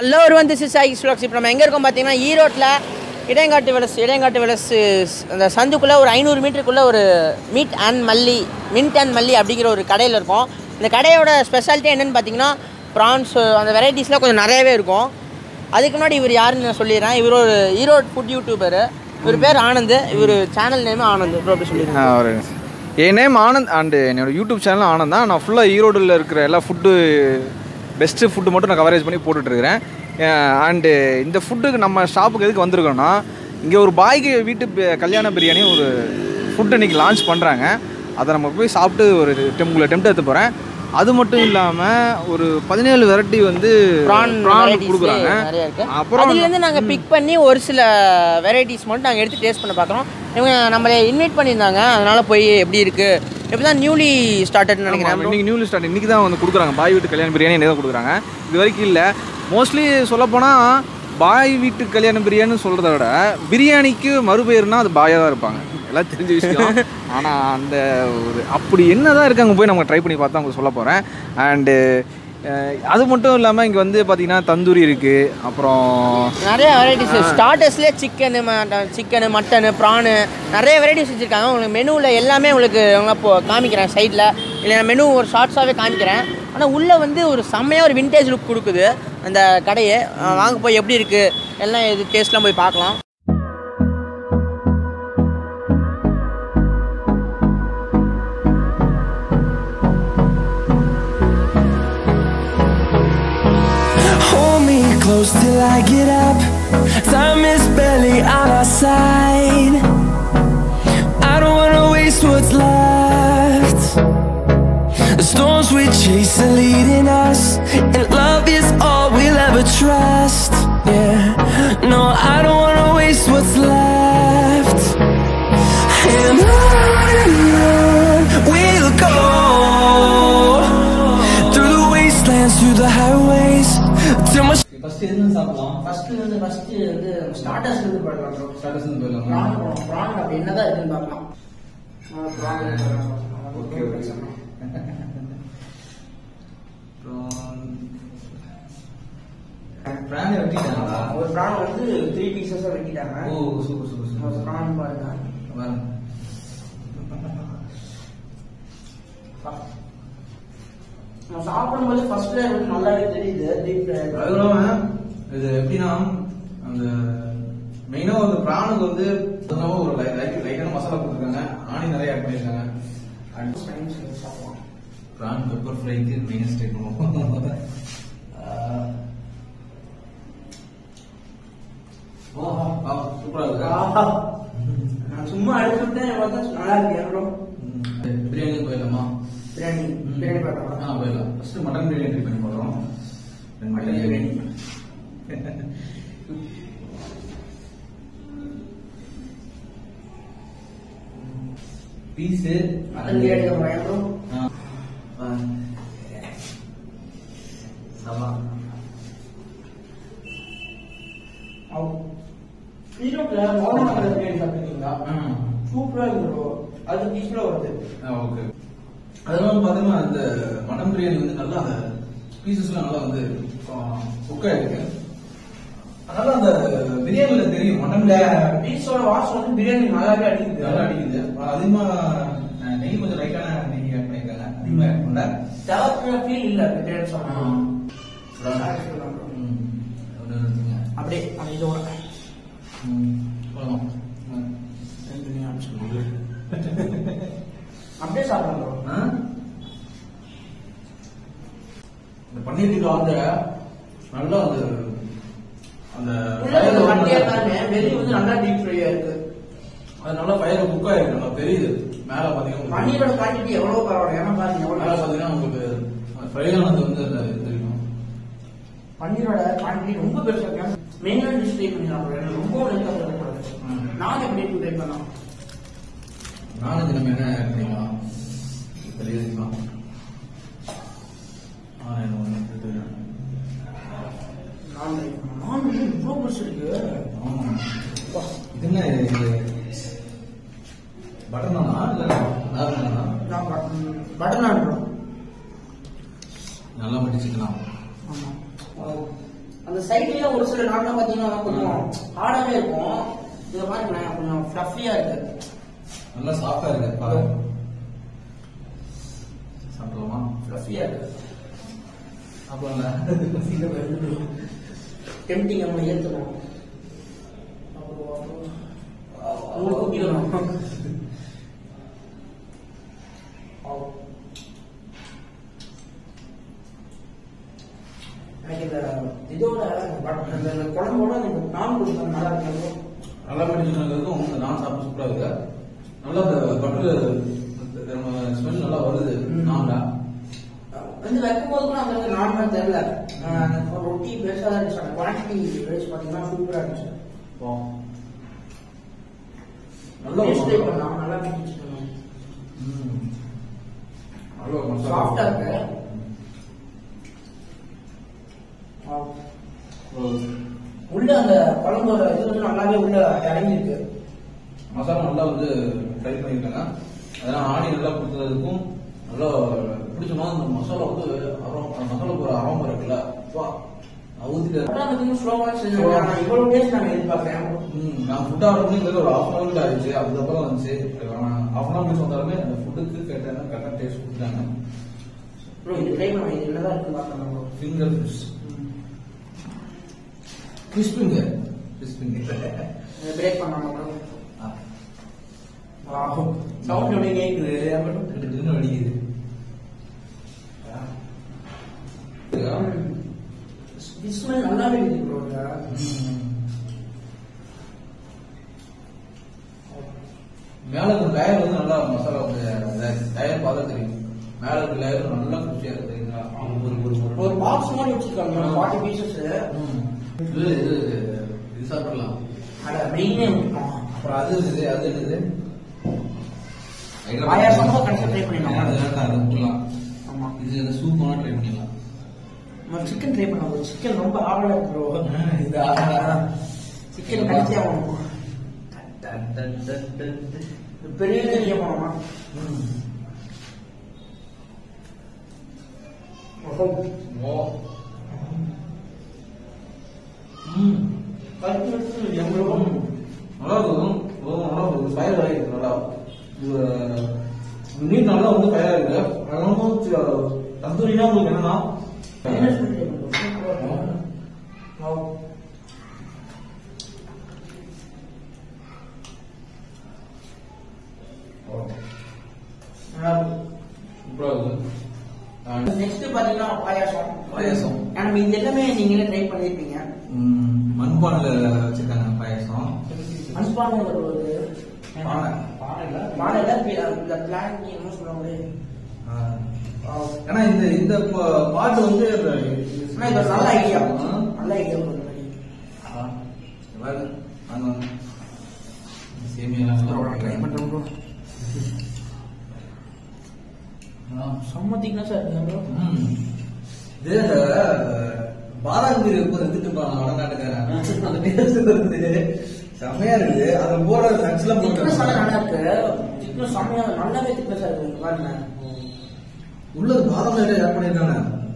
Hello ஒரு வந்து sis ஆகி ஸ்லாக்ஸ் இப்போ நம்ம எங்கே இருக்கோம் பார்த்தீங்கன்னா ஈரோட்டில் இடையங்காட்டு விலஸ் இடையங்காட்டு விலஸ் அந்த சந்துக்குள்ளே ஒரு ஐநூறு மீட்டருக்குள்ளே ஒரு mint and Malli mint and Malli அப்படிங்கிற ஒரு கடையில் இருக்கோம் இந்த கடையோட ஸ்பெஷாலிட்டி என்னென்னு பார்த்தீங்கன்னா ப்ரான்ஸ் அந்த வெரைட்டிஸ்லாம் கொஞ்சம் நிறையவே இருக்கும் அதுக்கு முன்னாடி இவர் யாருன்னு நான் சொல்லிடுறேன் இவர் ஒரு ஈரோடு ஃபுட் யூடியூபர் இவர் பேர் ஆனந்த் இவர் சேனல் நேம் ஆனந்த் ப்ரோ அப்படி சொல்லிடுறேன் ஆ, ஒரு நிமிஷம். என் நேம் ஆனந்த் அண்டு என்னோட யூடியூப் சேனல் ஆனந்த் தான் நான் ஃபுல்லாக ஈரோடில் இருக்கிற எல்லா ஃபுட்டு பெஸ்ட்டு ஃபுட்டு மட்டும் நான் கவரேஜ் பண்ணி போட்டுட்ருக்கிறேன் அண்டு இந்த ஃபுட்டுக்கு நம்ம ஷாப்புக்கு எதுக்கு வந்திருக்கோன்னா இங்கே ஒரு பாய்க்கு வீட்டு பி- கல்யாண பிரியாணி ஒரு ஃபுட்டு இன்றைக்கி லான்ச் பண்ணுறாங்க அதை நம்ம போய் சாப்பிட்டு ஒரு டெம்பிள் டெம்ட் எடுத்து போகிறேன் அது மட்டும் இல்லாமல் ஒரு பதினேழு வெரைட்டி வந்து ப்ரான் ப்ரான் கொடுக்குறாங்க நிறைய இருக்கு அப்புறம் அதுலேருந்து நாங்கள் பிக் பண்ணி ஒரு சில வெரைட்டிஸ் மட்டும் நாங்கள் எடுத்து டேஸ்ட் பண்ண பார்க்குறோம் இவங்க நம்மளை இன்வைட் பண்ணியிருந்தாங்க அதனால போய் எப்படி இருக்கு இப்போ தான் நியூலி ஸ்டார்டட்னு நினைக்கிறேன் bro. இன்னைக்கு நியூ ஸ்டார்ட் இன்னைக்கு தான் வந்து கொடுக்குறாங்க பாய் வீட்டு கல்யாண பிரியாணி இன்னைக்கு தான் கொடுக்குறாங்க இது வரைக்கும் இல்லை மோஸ்ட்லி சொல்லப்போனால் பாய் வீட்டு கல்யாண பிரியாணின்னு சொல்கிறத விட பிரியாணிக்கு மறுபெயர்னா அது பாயாக தான் இருப்பாங்க எல்லாம் தெரிஞ்ச விஷயம் ஆனால் அந்த ஒரு அப்படி என்ன தான் இருக்கு அங்கே போய் நம்ம ட்ரை பண்ணி பார்த்து அவங்க சொல்ல போகிறேன் அண்டு அது மட்டும் இல்லாமல் இங்கே வந்து பார்த்தீங்கன்னா தந்தூரி இருக்குது அப்புறம் நிறைய வெரைட்டிஸ் ஸ்டார்டர்ஸ்லேயே சிக்கனு சிக்கனு மட்டனு ப்ரானு நிறைய வெரைட்டிஸ் வச்சுருக்காங்க உங்களுக்கு மெனுவில் எல்லாமே உங்களுக்கு அவங்க இப்போ காமிக்கிறேன் சைடில் இல்லை நான் மெனு ஒரு ஷார்ட்ஸாகவே காமிக்கிறேன் ஆனால் உள்ளே வந்து ஒரு செம்மையாக ஒரு விண்டேஜ் லுக் கொடுக்குது அந்த கடையை அஹ் வாங்க போய் எப்படி இருக்குது எல்லாம் இது டேஸ்ட்லாம் போய் பார்க்கலாம் Hold me close till I get up. Time is barely on our side. I don't wanna waste what's left. The storms we chase are leading us, and love is all we'll ever trust. Yeah, no, I don't wanna waste what's left. And on and on we'll go through the wastelands, through the highways, till my first எதுன்னு சாப்பிடலாம் first வந்து first வந்து starters வந்து பார்க்கலாம் bro. Starters போயிடலாம் prawn போகணும் prawn அப்படி என்னதான் இருக்குன்னு பார்க்கலாம் ஆ, ப்ரான் ஓகே ஓகே பிராணி வெட்டிட்டாங்களா ஒரு ப்ரான் வந்து த்ரீ பீசஸாக வெட்டிட்டாங்க ஓ சூப்பர் சூப்பர் ஒரு சூப்பர் ப்ரான் பாருங்க பாருங்க நம்ம சாப்பிடும்போது ஃபர்ஸ்ட் லேயர் வந்து நல்லாவே தெரியுது டீப் ஃப்ரை அது இல்லாம இது எப்படின்னா அந்த மெயினா வந்து பிராணுக்கு வந்து அதனால ஒரு லைட் லைட் லைட்டான மசாலா கொடுத்துருக்காங்க ஆணி நிறைய ஆட் பண்ணிருக்காங்க சாப்பிடுவோம் பிரான் பெப்பர் ஃப்ரைக்கு மெயின் ஸ்டேட் பண்ணுவோம் சூப்பரா இருக்கா ஆஹா. நான் சும்மா அடிச்சு விட்டேன் பார்த்தா நல்லா இருக்கு எவ்வளோ பிரியாணி போயிடலாமா பிரியாணி பிரியாணி பார்க்கலாம் ஆ போயிடலாம் ஃபர்ஸ்ட் மட்டன் பிரியாணி ட்ரை பண்ணி போடுறோம் mutton biryani piece mutton biryani தான் எவ்வளோ ஆமா ஈரோட்ல மோகன் மட்டன் பிரியாணி சாப்பிட்டுருக்கீங்களா ம். சூப்பரா இருக்கு bro. அது பீஸ்ல வருது ஓகே அதெல்லாம் பாத்தீங்கன்னா இந்த மட்டன் பிரியாணி வந்து நல்லா அந்த பீசஸ்லாம் நல்லா வந்து குக் ஆயிருக்கு அதனால அந்த பிரியாணில தெரியும் மட்டன்ல பீஸோட வாசம் வந்து பிரியாணி நல்லாவே அடிக்குது நல்லா அடிக்குது அதிகமா அஹ், நெய் கொஞ்சம் லைட்டான நெய் ஆட் பண்ணிருக்காங்க அதிகமா ஆட் பண்ணல தேவையான ஃபீல் இல்ல பிரியாணி சொன்னா ம். ஒண்ணு எடுத்துங்க. அப்படியே அந்த இதோட ம். போலாம். ம். அப்படியே சாப்பிடலாம் bro. ஆ? இந்த பன்னீர் டிக்கா வந்து நல்லா அந்த அந்த உள்ள கொஞ்சம் கட்டியா இருந்தாலுமே வெளிய வந்து நல்லா டீப் ஃப்ரையா இருக்கு அது நல்லா ஃபயர் குக் ஆயிருக்கு நல்லா தெரியுது மேல பாத்தீங்கன்னா பன்னீரோட குவான்டிட்டி எவ்வளவு பரவாயில்ல ஏன்னா பாருங்க மேல எவ்வளவு பாத்தீங்கன்னா உங்களுக்கு ஃப்ரை ஆனது வந்து அதுல தெரியும் பன்னீரோட குவான்டிட்டி ரொம்ப பெருசா இருக்கு மெயினான டிஷ் ட்ரை பண்ணிடலாம் bro. எனக்கு ரொம்ப லென்த்தா சொல்லக்கூடாது ம். நான் எப்படி ட்ரை பண்ணலாம் நானும் நம்ம என்ன ஆட் பண்ணிக்கலாம் தெரியுதுக்கலாம் ஆ என்ன ஒன்று எடுத்துக்கிறேன் நான் ட்ரை பண்ணலாம் நான் வந்து இவ்வளோ பெருசு இருக்கு ஆமா வா. இது என்ன இது பட்டர் நானா இல்ல நார்மலானா நான் பட்டன் நான் bro. நல்லா மடிச்சுக்கலாம் ஆமா Wow. அந்த சைட்லயும் ஒரு சில நாட்கள் பாத்தீங்கன்னா கொஞ்சம் ஹார்டாவே இருக்கும் இதை பாருங்க கொஞ்சம் ஃப்ளஃபியா இருக்கு நல்லா சாஃப்டா இருக்கு பாருங்க சாப்பிடலாமா ஃப்ளஃபியா இருக்கு அப்புறம் டெம்டிங் நம்ம ஏத்தணும் உங்களுக்கு ஊத்திக்கணும். எனக்கு இந்த இதோட பட் இந்த இந்த குழம்போட இந்த நான் கொடுத்தது நல்லா இருக்கு நல்லா மெடிசனுக்கும் இந்த நான் சாப்பிட்டு சூப்பரா இருக்கு நல்லா இந்த பட்டர் ஸ்மெல் நல்லா வருது ம். நான்டா வந்து வைக்கும் போது கூட அந்த அளவுக்கு நார்மல் தெரியல அஹ் ரொட்டி பெருசா தான் இருந்துச்சு குவான்டிட்டி பெருசு பாத்தீங்கன்னா சூப்பரா இருந்துச்சு நல்லா Taste try பண்ணலாம் நல்லா இருந்துச்சு ம். நல்லா மசாலா. சாஃப்டா இருக்கு ம். உள்ள அந்த குழம்போட இது வந்து நல்லாவே உள்ள இறங்கி இருக்கு மசாலா நல்லா வந்து ட்ரை பண்ணியிருக்காங்க அதெல்லாம் ஆணி நல்லா கொடுத்ததுக்கும் நல்லா பிடிச்ச மாதிரி அந்த மசாலா வந்து அரம் அந்த மசாலாக்கு ஒரு அரோமா இருக்குல்ல வா ஊத்திட்டு அப்புறம் ஸ்லோவா செஞ்சாங்க ஆனா இவ்வளவு டேஸ்ட் நாங்க எதிர்பார்க்கிறேன் ம், நான் ஃபுட் ஆர்டர் பண்ணி இங்க ஒரு ஹாஃப் அன் ஹவர் ஆயிடுச்சு அதுக்கப்புறம் வந்துச்சு ஹாஃப் அன் ஹவர் கழிச்சு வந்தாலுமே அந்த ஃபுட்டுக்கு கரெக்டான கரெக்டாக டேஸ்ட் கொடுத்தாங்க ப்ரோ இது ட்ரை பண்ண இது என்னதான் இருக்கு பார்க்கலாம் ஃபிங்கர் ஃபிஷ் கிறிஸ்பிங்க கிறிஸ்பிங்க பிரேக் பண்ணாம ப்ரோ சவுண்ட் எப்படி கேக்குது கிட்டத்தட்ட வடிக்குது ஸ்மெல் நல்லாவே இருக்கு ப்ரோ மேல இருக்க லேயர் வந்து நல்லா மசாலா லேயர் பார்த்தா தெரியும் மேல இருக்க லேயர் நல்லா குச்சியா இருக்கு தெரியுங்களா ஒரு ஒரு ஒரு ஒரு பாக்ஸ் மாதிரி வச்சிருக்காங்க ஃபார்ட்டி பீசஸ் ம். இது இது இது சாப்பிடலாம் அட மெயினே அப்புறம் அது இது அது என்னது பாயாசம் கூட கடைசியா ட்ரை பண்ணிடலாம் அது வேண்டாம், அதை விட்டுலாம் ஆமா இது அந்த சூப் வேணா ட்ரை பண்ணிடலாம் நம்ம சிக்கன் ட்ரை பண்ணலாம் சிக்கன் ரொம்ப ஆவலா இருக்கு ப்ரோ இதா சிக்கன் கடிச்சே ஆகணும் பெரிய தெரிய போனோமா ஓ ம் கடிச்சு வச்சு எவ்வளோ நல்லா இருக்கும் ஓ, நல்லா இருக்கும் ஃபயர் ஆகிருக்கு நல்லா இது மீன் நல்லா வந்து ஃபயர் ஆகிருக்கு அதனால தந்தூரினா உங்களுக்கு என்னன்னா சூப்பராக இருக்கு And, நெக்ஸ்ட் பாத்தீங்கன்னா பாயாசம் பாயாசம். ஆனா இது எல்லாமே நீங்களே ட்ரை பண்ணிருப்பீங்க ம், மண்பானையில் வச்சிருக்காங்க பாயாசம் மண்பானை ஒரு பானை. பானைல இந்த பிளான் என்ன சொல்லுவாங்க ஆ. ஏன்னா இந்த இந்த பா- பாட்டு வந்து அந்த- ஆனா இது ஒரு நல்ல ஐடியா ஆ. நல்ல ஐடியா பண்ணுங்க ஆ. வேற, ஆமா. சேமியாலாம் நல்லா ட்ரை பண்றோம் ப்ரோ ஆ. செம்ம திக்னஸா இருக்குங்க ப்ரோ ம். இது இந்த பாதாம் கீரை எப்போ எடுத்துட்டு போனாங்க வடநாட்டுக்காரன் அந்த டேஸ்ட் இருக்குது செம்மையா இருக்குது அதுல போற நட்ஸ் எல்லாம் திக்னஸ் போட்டு நல்லா இருக்கு திக்னஸ் செம்மையா நல்லாவே திக்னஸா இருக்கு பாருங்க உள்ள பாதாம் நிறைய ஆட் பண்ணிருக்காங்க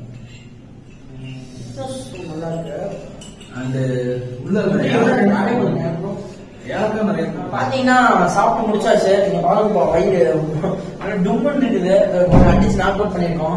திக்னஸ் நல்லா இருக்கு அண்ட் உள்ள இருக்க நிறைய ஏலக்காய் கொடுங்க bro. ஏலக்காய் நிறைய பாத்தீங்கன்னா சாப்பிட்டு முடிச்சாச்சு நீங்க பாருங்க வயிறு ஆனா டும்மன் இருக்குது கொஞ்சம் அடிச்சு நாக் அவுட் பண்ணிருக்கோம்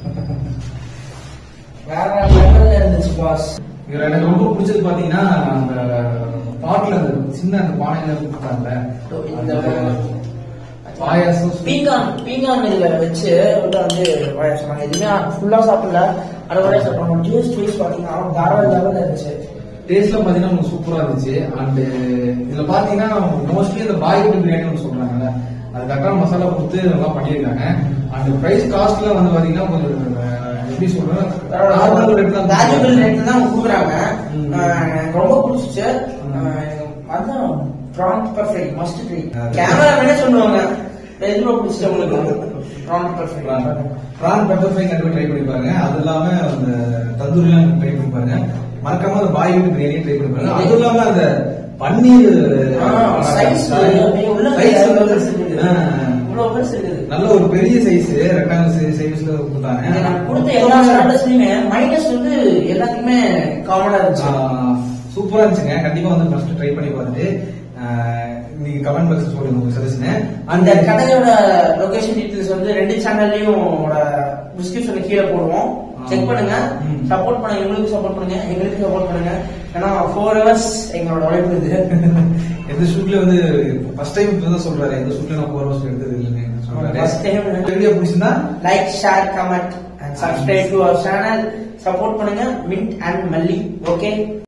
வேற லெவல்ல இருந்துச்சு பாஸ் இதுல எனக்கு ரொம்ப பிடிச்சது பாத்தீங்கன்னா அந்த பாட்டுல அந்த சின்ன அந்த பானையில கொடுத்தாங்கல்ல இந்த அந்த பாயாசம் பீங்கான் பீங்கான் இதுல வச்சு உள்ள வந்து பாயாசம் நாங்க எதுவுமே ஃபுல்லா சாப்பிடல அரை வரையா சாப்பிடணும் டேஸ்ட் வைஸ் பாத்தீங்கன்னா வேற லெவல்ல இருந்துச்சு டேஸ்ட்ல பாத்தீங்கன்னா உங்களுக்கு சூப்பரா இருந்துச்சு அண்ட் இதுல பாத்தீங்கன்னா மோஸ்ட்லி இந்த பாய் வீட்டு பிரியாணின்னு சொல்றாங்கல்ல அது கரெக்டான மசாலா கொடுத்து இதெல்லாம் பண்ணியிருக்காங்க அண்ட் பிரைஸ் காஸ்ட்ல வந்து பாத்தீங்கன்னா கொஞ்சம் அஹ், எப்படி சொல்றேன் நார்மல் ரேட் தான் வேல்யூபிள் ரேட் தான் அவங்க கொடுக்குறாங்க ம். அஹ் எனக்கு ரொம்ப பிடிச்சிச்சு ம். அஹ் அதான் ப்ரான் பர்ஃபெக்ட் மஸ்ட் ட்ரை அது. கேமராமேனே சொல்லுவாங்க எது ரொம்ப பிடிச்சிச்சு உங்களுக்கு prawn perfect prawn pepper fry கண்டிப்பா ட்ரை பண்ணி பாருங்க அது இல்லாம அந்த தந்தூரிலாம் ட்ரை பண்ணி பாருங்க மறக்காம அந்த பாய் வீட்டு பிரியாணி ட்ரை பண்ணி பாருங்க அது இல்லாம அந்த பன்னீர் ஆ, size அப்படியே உள்ள size வந்து, size இருக்குது. ஆ, உள்ள இவ்வளவு பெருசு இருக்குது நல்ல ஒரு பெரிய சைஸ் ரெக்டாங்கிள் சைஸ்ல இங்க கொடுத்தாங்க நான் கொடுத்த எல்லா ஸ்டாண்டர்ட்ஸ்லயுமே மைனஸ் வந்து எல்லாத்துக்குமே காமனா இருந்துச்சு சூப்பரா இருந்துச்சுங்க கண்டிப்பா வந்து ஃபர்ஸ்ட் ட்ரை பண்ணி பார்த்துட்டு ஆஹ், நீங்க கமெண்ட் பாக்ஸ் சொல்லுங்க உங்க சஜஷன் அந்த கடையோட லொகேஷன் டீடைல்ஸ் வந்து ரெண்டு சேனல்லையும் டிஸ்கிரிப்ஷன்ல கீழே போடுவோம் செக் பண்ணுங்க ம். சப்போர்ட் பண்ணுங்க எங்களுக்கு சப்போர்ட் பண்ணுங்க எங்களுக்கு சப்போர்ட் பண்ணுங்க ஏன்னா ஃபோர் ஹவர்ஸ் எங்களோட உழைப்பு இது எந்த ஷூட்ல வந்து ஃபர்ஸ்ட் டைம் இப்பதான் சொல்றாரு எந்த ஷூட்ல நான் ஃபோர் ஹவர்ஸ் எடுத்தது இல்லைன்னு First time. சொல்றாரு வீடியோ பிடிச்சிருந்தா like share comment and subscribe to our channel support பண்ணுங்க மின்ட் அண்ட் மல்லி ஓகே